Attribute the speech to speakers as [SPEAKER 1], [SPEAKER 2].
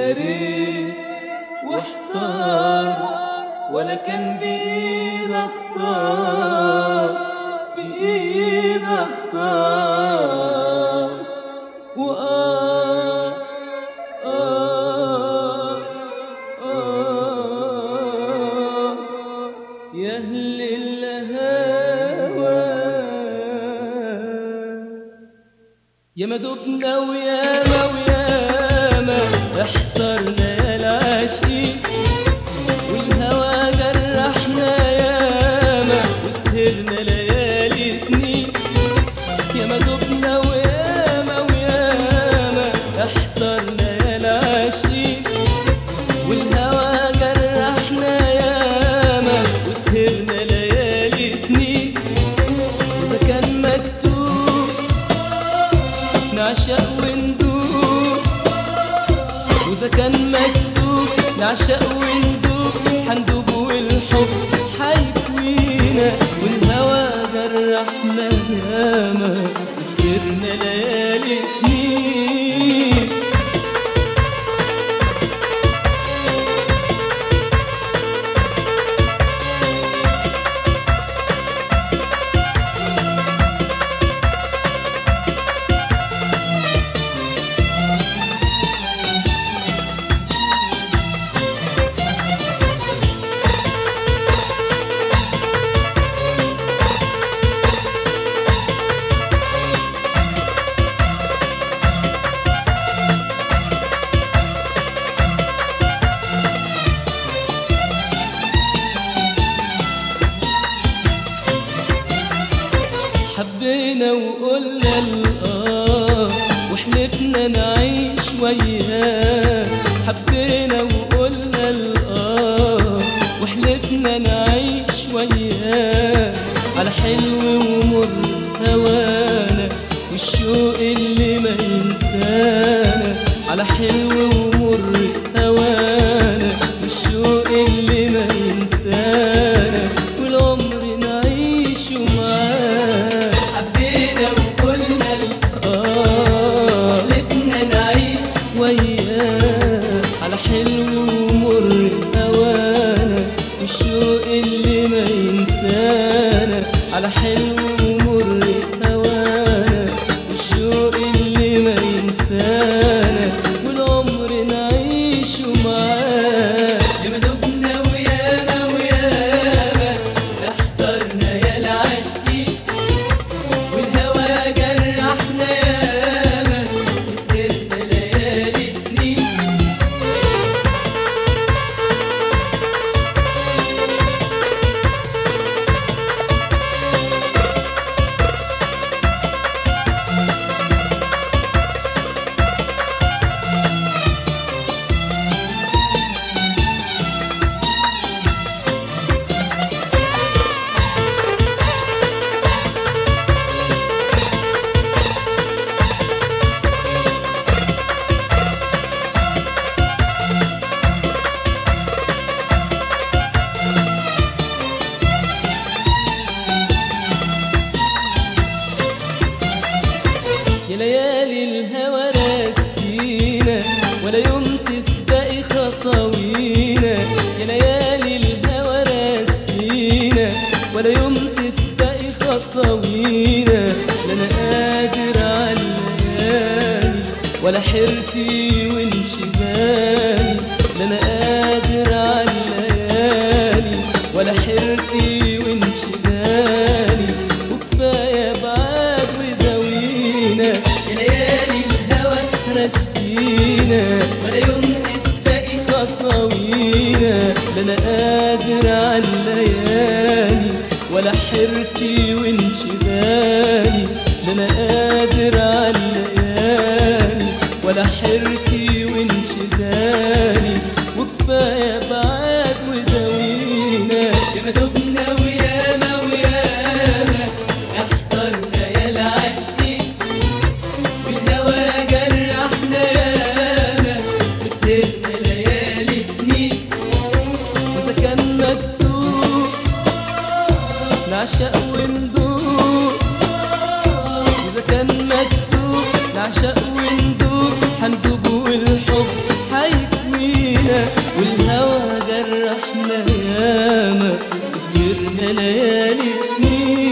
[SPEAKER 1] ويا ريت واحتار ولا كان بإيد اختار بإيد اختار وآه آه آه يا أهل الهوى يا ما دبنا وياما وياما احترنا يا العاشقين والهوى جرحنا ياما وسهرنا ليالي سنين يا ما دبنا وياما وياما احترنا يا العاشقين والهوى جرحنا ياما وسهرنا ليالي سنين وإذا كان مكتوب نعشق وندوب وإذا كان مكتوب نعشق وندوب حندوب والحب حيكوينا والهوى جرحنا ياما وسرنا ليالي سنين حبينا وقلنا الآه وحلفنا نعيش وياه حبينا وقلنا الآه وحلفنا نعيش وياه على حلو ومر هوانا والشوق اللي ما ينسانا على حلو ومر هوانا والشوق اللي ما ينسانا والعمر نعيشه معاه
[SPEAKER 2] حبينا وقلنا
[SPEAKER 1] آه
[SPEAKER 2] حلفنا نعيش
[SPEAKER 1] وياه على حلو ومر هوانا والشوق اللي ما ينسانا على حلو ومر هوانا والشوق اللي ما ينسانا والعمر نعيشه معاه
[SPEAKER 2] يا ما دبنا ويانا ويانا احترنا يا العاشقين والهوى جرحنا ياما وسهرنا ليالي سنين
[SPEAKER 1] يا ليالي الهوى راسينا ولا يوم تسبقي خطاوينا يا ليالي الهوى راسينا ولا يوم تسبقي خطاوينا لا انا قادر على الليالي ولا حيرتي وانشغالي لا انا قادر على الليالي ولا حيرتي وانشغالي وكفايه بعاد وداوينا
[SPEAKER 2] يا ليالي الهوى
[SPEAKER 1] رسينا
[SPEAKER 2] ولا يوم تسبقي
[SPEAKER 1] خطاوينا لا انا قادر على الليالي ولا حيرتي وانشغالي لا انا قادر على الليالي ولا حيرتي وانشغالي وكفايه بعاد وداوينا
[SPEAKER 2] يا ما دبنا ويانا ويانا احترنا يا العاشقين والهوى جرحنا ياما وسهرنا ليالي سنين
[SPEAKER 1] إذا كان مكتوب نعشق وندوب إذا كان مكتوب نعشق وندوب حندوب ناوينا والهوى جرحنا ياما وسهرنا ليالي سنين